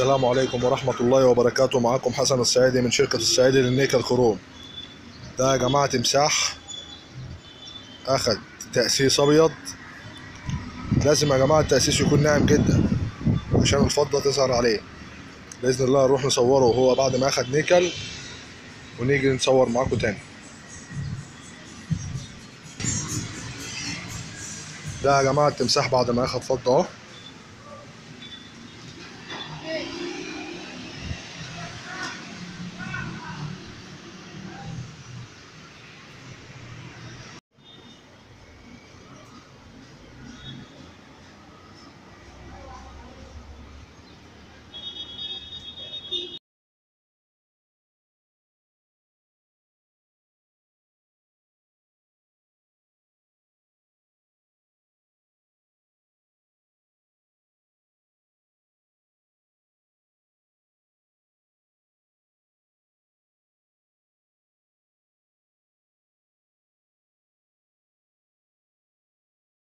السلام عليكم ورحمة الله وبركاته معكم حسن السعيدي من شركة السعيدي للنيكل كروم ده يا جماعة تمساح أخد تأسيس أبيض لازم يا جماعة التأسيس يكون ناعم جدا عشان الفضة تظهر عليه بإذن الله نروح نصوره وهو بعد ما أخد نيكل ونيجي نصور معاكم تاني ده يا جماعة التمساح بعد ما أخد فضة أهو